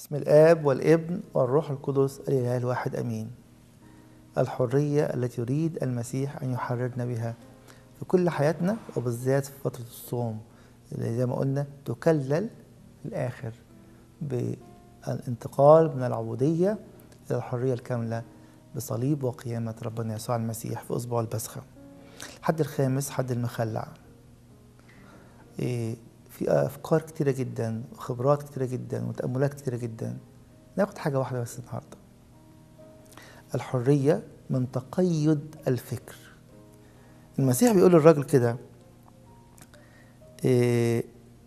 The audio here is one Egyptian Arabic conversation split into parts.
بسم الآب والابن والروح القدس الإله الواحد أمين الحرية التي يريد المسيح أن يحررنا بها في كل حياتنا وبالذات في فترة الصوم اللي زي ما قلنا تكلل في الآخر بالانتقال من العبودية إلى الحرية الكاملة بصليب وقيامة ربنا يسوع المسيح في أسبوع البسخة حد الخامس حد المخلع إيه في أفكار كتيرة جدا وخبرات كتيرة جدا وتأملات كتيرة جدا ناخد حاجة واحدة بس النهاردة الحرية من تقيد الفكر المسيح بيقول للراجل كده إيه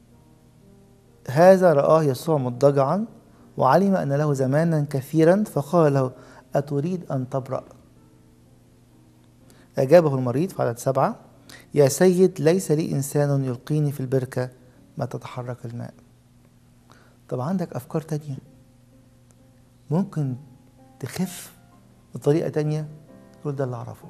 هذا رآه يسوع مضطجعا وعلم أن له زمانا كثيرا فقال له أتريد أن تبرأ أجابه المريض في عدد سبعة يا سيد ليس لي إنسان يلقيني في البركة ما تتحرك الماء طب عندك أفكار تانية ممكن تخف بطريقة تانية كل ده اللي أعرفه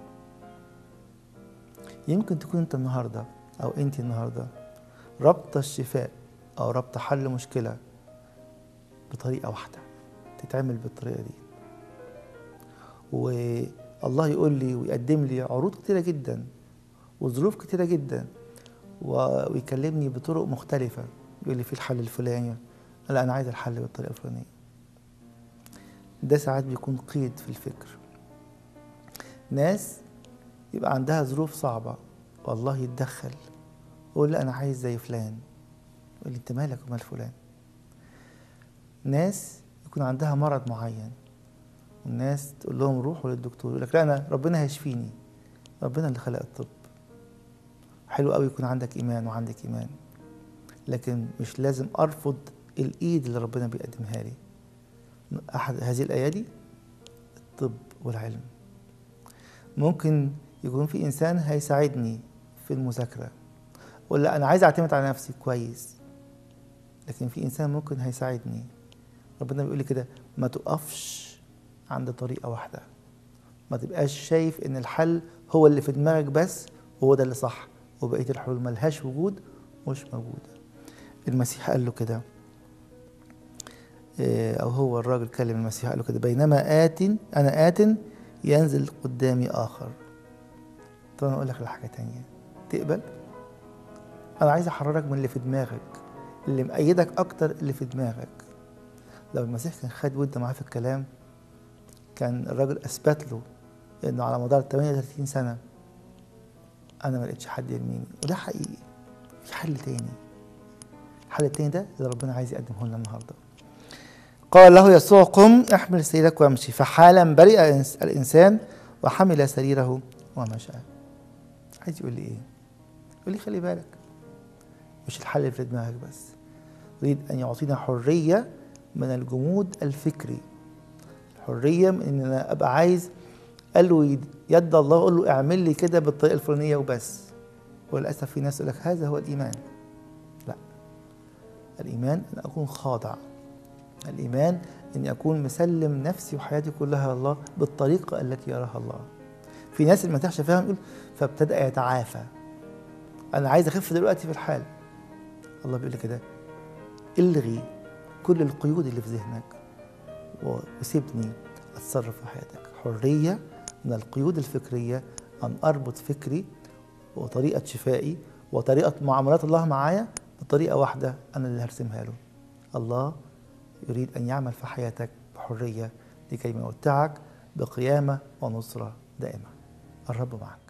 يمكن تكون أنت النهاردة أو أنت النهاردة ربط الشفاء أو ربط حل مشكلة بطريقة واحدة تتعمل بالطريقة دي والله يقول لي ويقدم لي عروض كتيرة جدا وظروف كتيرة جدا ويكلمني بطرق مختلفة يقول لي في الحل الفلاني لا أنا عايز الحل بالطريقة الفلانية ده ساعات بيكون قيد في الفكر ناس يبقى عندها ظروف صعبة والله يتدخل يقول لا أنا عايز زي فلان يقول لي أنت مالك ومال فلان ناس يكون عندها مرض معين والناس تقول لهم روحوا للدكتور يقول لك لا أنا ربنا هيشفيني ربنا اللي خلق الطب حلو قوي يكون عندك ايمان وعندك ايمان لكن مش لازم ارفض الايد اللي ربنا بيقدمها لي احد هذه الايادي الطب والعلم ممكن يكون في انسان هيساعدني في المذاكره ولا انا عايز اعتمد على نفسي كويس لكن في انسان ممكن هيساعدني ربنا بيقول لي كده ما تقفش عند طريقه واحده ما تبقاش شايف ان الحل هو اللي في دماغك بس وهو ده اللي صح وبقيه الحلول ملهاش وجود مش موجوده المسيح قال له كده او هو الراجل كلم المسيح قال له كده بينما آت انا آت ينزل قدامي اخر طب انا اقول لك على حاجه تانية تقبل انا عايز احررك من اللي في دماغك اللي مأيدك اكتر اللي في دماغك لو المسيح كان خد ود معاه في الكلام كان الراجل اثبت له انه على مدار 38 سنه انا ما لقيتش حد يرميني وده حقيقي في حل تاني الحل التاني ده اللي ربنا عايز يقدمه لنا النهارده قال له يسوع قم احمل سريرك وامشي فحالا برئ الانسان وحمل سريره ومشى عايز يقول لي ايه يقول لي خلي بالك مش الحل اللي في دماغك بس يريد ان يعطينا حريه من الجمود الفكري حريه من ان انا ابقى عايز قال له يد الله قال له اعمل لي كده بالطريقه الفلانيه وبس وللاسف في ناس يقول لك هذا هو الايمان لا الايمان ان اكون خاضع الايمان اني اكون مسلم نفسي وحياتي كلها لله بالطريقه التي يراها الله في ناس ما تحش فاهم يقول فابتدا يتعافى انا عايز اخف دلوقتي في الحال الله بيقول لي كده الغي كل القيود اللي في ذهنك وسيبني اتصرف في حياتك حريه من القيود الفكرية أن أربط فكري وطريقة شفائي وطريقة معاملات الله معايا بطريقة واحدة أنا اللي هرسمها له الله يريد أن يعمل في حياتك بحرية لكي يمتعك بقيامة ونصرة دائمة الرب معك